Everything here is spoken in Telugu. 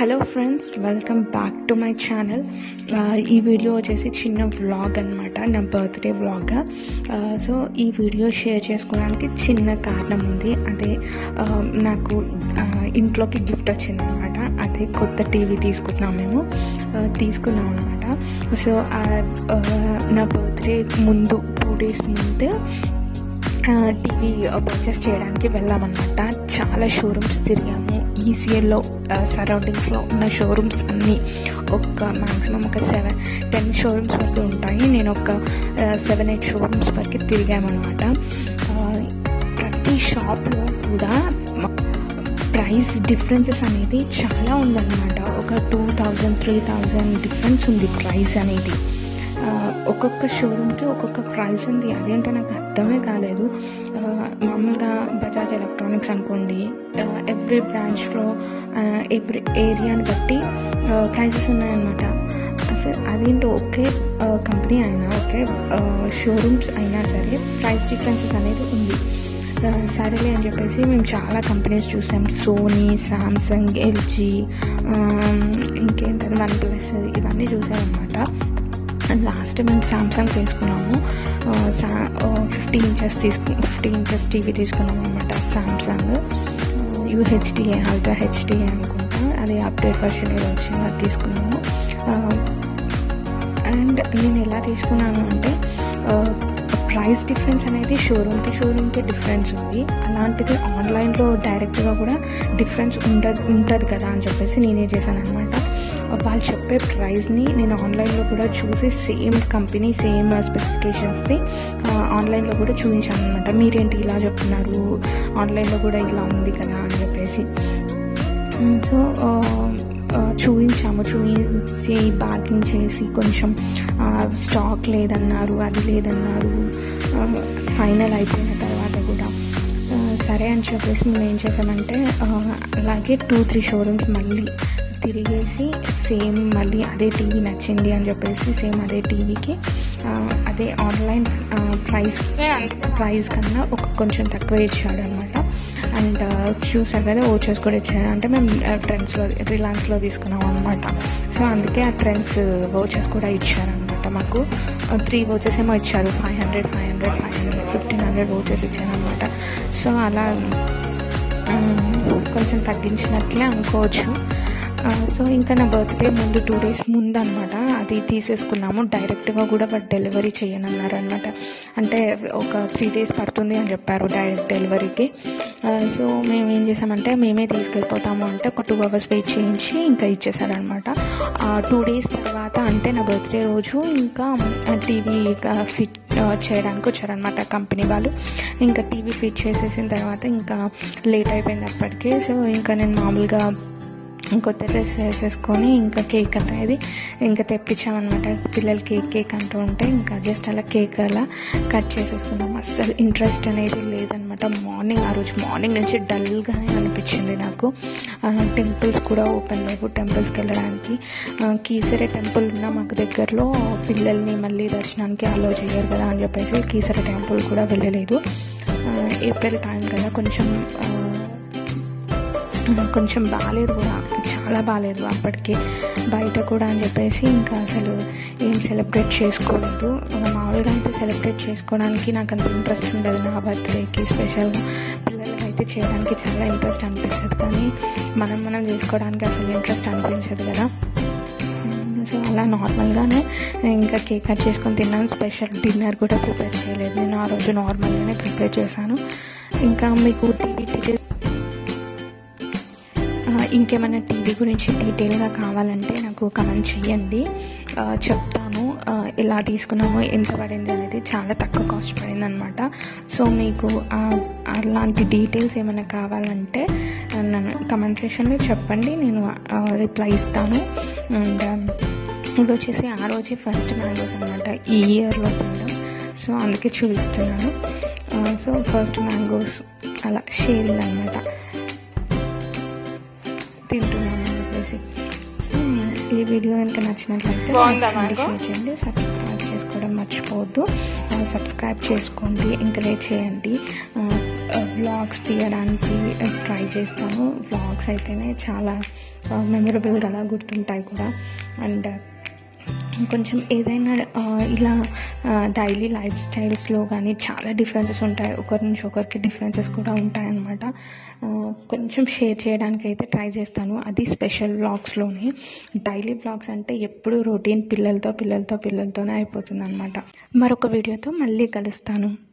Hello friends welcome back to my channel ఈ వీడియో వచ్చేసి చిన్న వ్లాగ్ అనమాట నా బర్త్డే వ్లాగ్ సో ఈ వీడియో షేర్ చేసుకోవడానికి చిన్న కారణం ఉంది అదే ఆ, నాకు ఆ, ఇంట్లోకి గిఫ్ట్ వచ్చింది అనమాట అదే కొత్త టీవీ తీసుకున్నాం మేము ఆ, తీసుకున్నాం అనమాట సో ఆ, ఆ, నా బర్త్డే ముందు టూ డేస్ ముందు టీవీ పర్చేస్ చేయడానికి వెళ్ళామన్నమాట చాలా షోరూమ్స్ తిరిగాము ఈసీఎల్లో సరౌండింగ్స్లో ఉన్న షోరూమ్స్ అన్నీ ఒక మ్యాక్సిమం ఒక సెవెన్ టెన్ షోరూమ్స్ వరకు ఉంటాయి నేను ఒక సెవెన్ ఎయిట్ షోరూమ్స్ వరకు తిరిగామన్నమాట ఆ, ప్రతి షాప్లో కూడా ప్రైస్ డిఫరెన్సెస్ అనేది చాలా ఉందన్నమాట ఒక two thousand three thousand difference ఉంది ప్రైస్ అనేది ఆ, ఒక్కొక్క షోరూమ్కి ఒక్కొక్క ప్రైస్ ఉంది అదేంటో నాకు అర్థమే కాలేదు ఆ, మామూలుగా బజాజ్ ఎలక్ట్రానిక్స్ అనుకోండి ఎవ్రీ బ్రాంచ్లో ఎవ్రీ ఏరియాని బట్టి ప్రైసెస్ ఉన్నాయన్నమాట అసలు అదేంటో ఒకే కంపెనీ అయినా ఒకే షోరూమ్స్ అయినా సరే ప్రైస్ డిఫరెన్సెస్ అనేది ఉంది ఆ, సరేలే అని చెప్పేసి మేము చాలా కంపెనీస్ చూసాం సోనీ సామ్సంగ్ ఎల్జీ ఇంకేంటది వన్ ప్లస్ ఇవన్నీ చూసామన్నమాట లాస్ట్ మేము సామ్సంగ్ తీసుకున్నాము సా ఫిఫ్టీ ఇంచెస్ తీసుకు ఫిఫ్టీ ఇంచెస్ టీవీ తీసుకున్నాము అనమాట సామ్సంగ్ యూహెచ్డిఏ అల్ట్రా హెచ్డిఏ అనుకుంటా అది అప్డేట్ వర్షన్ ఏదో వచ్చింది అది తీసుకున్నాము అండ్ నేను ఎలా తీసుకున్నాను అంటే ప్రైస్ డిఫరెన్స్ అనేది షోరూమ్కి షోరూమ్కి డిఫరెన్స్ ఉంది అలాంటిది ఆన్లైన్లో డైరెక్ట్గా కూడా డిఫరెన్స్ ఉండదు ఉంటుంది కదా అని చెప్పేసి నేనే చేశాను అనమాట వాళ్ళు చెప్పే ప్రైస్ని నేను ఆన్లైన్లో కూడా చూసి సేమ్ కంపెనీ సేమ్ స్పెసిఫికేషన్స్ది ఆన్లైన్లో కూడా చూపించాను అనమాట మీరేంటి ఇలా చెప్తున్నారు ఆన్లైన్లో కూడా ఇలా ఉంది కదా అని చెప్పేసి సో చూపించాము చూపించి బార్గింగ్ చేసి కొంచెం స్టాక్ లేదన్నారు అది లేదన్నారు ఫైనల్ అయిపోయిన తర్వాత కూడా ఆ, సరే అని చెప్పేసి మేము ఏం చేసామంటే ఆ, అలాగే టూ త్రీ షోరూమ్స్ మళ్ళీ తిరిగేసి సేమ్ మళ్ళీ అదే టీవీ నచ్చింది అని చెప్పేసి సేమ్ అదే టీవీకి అదే ఆన్లైన్ ప్రైస్ ప్రైస్ కన్నా ఒక కొంచెం తక్కువ ఇచ్చాడు అనమాట అండ్ చూసారు కదా ఓచర్స్ కూడా ఇచ్చారు అంటే మేము ట్రెండ్స్లో రిలయన్స్లో తీసుకున్నాం అనమాట సో అందుకే ఆ ట్రెండ్స్ ఓచర్స్ కూడా ఇచ్చారనమాట మాకు త్రీ ఓచర్స్ ఏమో ఇచ్చారు five hundred five hundred five hundred fifteen hundred vouchers ఇచ్చారనమాట సో అలా ఆ, కొంచెం తగ్గించినట్లే అనుకోవచ్చు ఆ, సో ఇంకా నా బర్త్డే ముందు టూ డేస్ ముందు అనమాట అది తీసేసుకున్నాము డైరెక్ట్గా కూడా వాడు డెలివరీ చేయనన్నారు అనమాట అంటే ఒక త్రీ డేస్ పడుతుంది అని చెప్పారు డైరెక్ట్ డెలివరీకి ఆ, సో మేము ఏం చేసామంటే మేమే తీసుకెళ్ళిపోతాము అంటే ఒక టూ అవర్స్ వెయిట్ చేయించి ఇంకా ఇచ్చేసారనమాట టూ డేస్ తర్వాత అంటే నా బర్త్డే రోజు ఇంకా టీవీ ఫిట్ చేయడానికి వచ్చారనమాట కంపెనీ వాళ్ళు ఇంకా టీవీ ఫిట్ చేసేసిన తర్వాత ఇంకా లేట్ అయిపోయింది అప్పటికే సో ఇంకా నేను మామూలుగా కొత్త డ్రెస్ వేసేసుకొని ఇంకా కేక్ అనేది ఇంకా తెప్పించామన్నమాట పిల్లలు కేక్ కేక్ అంటూ ఉంటే ఇంకా జస్ట్ అలా కేక్ అలా కట్ చేసేసుకున్నాం అస్సలు ఇంట్రెస్ట్ అనేది లేదనమాట మార్నింగ్ ఆ రోజు మార్నింగ్ నుంచి డల్గానే అనిపించింది నాకు టెంపుల్స్ కూడా ఓపెన్ లేవు టెంపుల్స్కి వెళ్ళడానికి ఆ, కీసరే టెంపుల్ ఉన్న మాకు దగ్గరలో పిల్లల్ని మళ్ళీ దర్శనానికి అలో చేయరు కదా అని చెప్పేసి కీసరే టెంపుల్ కూడా వెళ్ళలేదు ఆ, ఏప్రిల్ టైం కదా కొంచెం ఆ, కొంచెం బాగాలేదు కూడా చాలా బాగాలేదు అప్పటికి బయట కూడా అని చెప్పేసి ఇంకా అసలు ఏం సెలబ్రేట్ చేసుకోలేదు మామూలుగా అయితే సెలబ్రేట్ చేసుకోవడానికి నాకు అంత ఇంట్రెస్ట్ ఉండదు నా బర్త్డేకి స్పెషల్గా పిల్లలకి అయితే చేయడానికి చాలా ఇంట్రెస్ట్ అనిపిస్తుంది కానీ మనం మనం చేసుకోవడానికి అసలు ఇంట్రెస్ట్ అనిపించదు కదా సో అలా నార్మల్గానే ఇంకా కేక్ కట్ చేసుకొని తిన్నాను స్పెషల్ డిన్నర్ కూడా ప్రిపేర్ చేయలేదు నేను ఆ రోజు నార్మల్గానే ప్రిపేర్ చేశాను ఇంకా మీకు టీవీ డీటెయిల్స్ ఆ, ఇంకేమైనా టీవీ గురించి డీటెయిల్గా కావాలంటే నాకు కమెంట్ చేయండి ఆ, చెప్తాను ఆ, ఎలా తీసుకున్నామో ఎంత పడింది అనేది చాలా తక్కువ కాస్ట్ పడింది అనమాట సో మీకు ఆ, అలాంటి డీటెయిల్స్ ఏమైనా కావాలంటే ఆ, నన్ను కమెంట్ సెక్షన్లో చెప్పండి నేను రిప్లై ఇస్తాను అండ్ ఇది వచ్చేసి ఆ రోజే ఫస్ట్ మ్యాంగోస్ అనమాట ఈ ఇయర్లో తినడం సో అందుకే చూపిస్తున్నాను ఆ, సో ఫస్ట్ మ్యాంగోస్ అలా షేరింగ్ అనమాట తింటున్నాను అని చెప్పేసి సో ఈ వీడియో కనుక నచ్చినట్లయితే బాగుందా like చేయండి, mango? షేర్ చేయండి సబ్స్క్రైబ్ చేసుకోవడం మర్చిపోవద్దు ఆ, సబ్స్క్రైబ్ చేసుకోండి ఎంకరేజ్ చేయండి వ్లాగ్స్ తీయడానికి ట్రై చేస్తాను వ్లాగ్స్ అయితేనే చాలా మెమొరబుల్ కదా గుర్తుంటాయి కూడా అండ్ కొంచెం ఏదైనా ఆ, ఇలా డైలీ లైఫ్ స్టైల్స్లో కానీ చాలా డిఫరెన్సెస్ ఉంటాయి ఒకరి నుంచి ఒకరికి డిఫరెన్సెస్ కూడా ఉంటాయన్నమాట ఆ, కొంచెం షేర్ చేయడానికి అయితే ట్రై చేస్తాను అది స్పెషల్ వ్లాగ్స్లోని డైలీ వ్లాగ్స్ అంటే ఎప్పుడు రొటీన్ పిల్లలతో పిల్లలతో పిల్లలతోనే అయిపోతుంది అనమాట మరొక వీడియోతో మళ్ళీ కలుస్తాను